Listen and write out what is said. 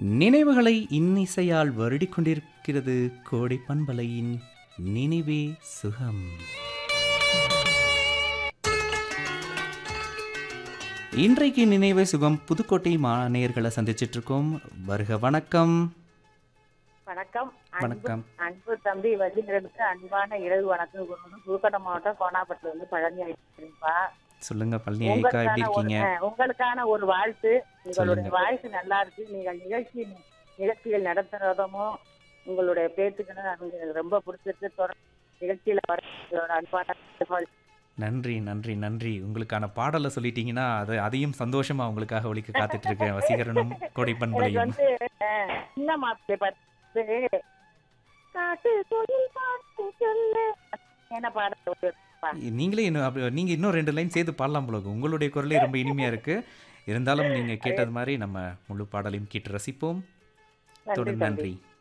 நினைவுகளை இன்னிசையால் வருடிக் கொண்டிருக்கிறது கோடை பண்பலையின் நினைவே சுகம் இன்றைக்கு நினைவே சுகம் புதுக்கோட்டை மாநேயர்களை சந்திச்சிட்டு இருக்கோம் வருக வணக்கம் வணக்கம் அன்பு- வணக்கம். அன்பு தம்பி வள்ளிகளுக்கு அன்பான இரவு வணக்கம் கூறணும் புதுக்கோட்டை மாவட்டம் கோனாப்பட்டில இருந்து பழனி அழைக்கிறேன்ப்பா சொல்லுங்க பழனி ஐக்கா எப்படி உங்களுக்கான ஒரு இருக்கீங்க அஹ், உங்களுக்கான ஒரு வாழ்த்து உங்களுடைய சொல்லுங்க. வாய்ஸ் நல்லா இருக்கு நீங்கள் நிகழ்ச்சி நிகழ்ச்சிகள் நடத்துறதும் உங்களுடைய பேச்சுக்களும் எனக்கு ரொம்ப பிடிச்சிருக்கு தொடர்ந்து நிகழ்ச்சியில வர உங்களோட அன்பான வேண்டுகோள். நன்றி நன்றி நன்றி உங்களுக்கான பாடலை சொல்லிட்டீங்கன்னா அது அதையும் சந்தோஷமா உங்களுக்காக ஒழிக்க காத்துட்டு இருக்கேன் வசீகரனும் கோடை எனக்கு பண்பலையும் வந்து அஹ், சின்ன மாப்பிள்ளை பார்த்து காட்டு தொழில் பார்த்து சொல்லு என்ன பாடல் நீங்களே இன்னும் அப்படி நீங்க இன்னும் ரெண்டு லைன் சேர்த்து பாடலாம் போல இருக்கு. உங்களுடைய குரலே ரொம்ப இனிமையா இருக்கு இருந்தாலும் நீங்க கேட்டது மாதிரி நம்ம முழு பாடலையும் கேட்டு ரசிப்போம் நன்றி தொடர்ந்து தம்பி நன்றி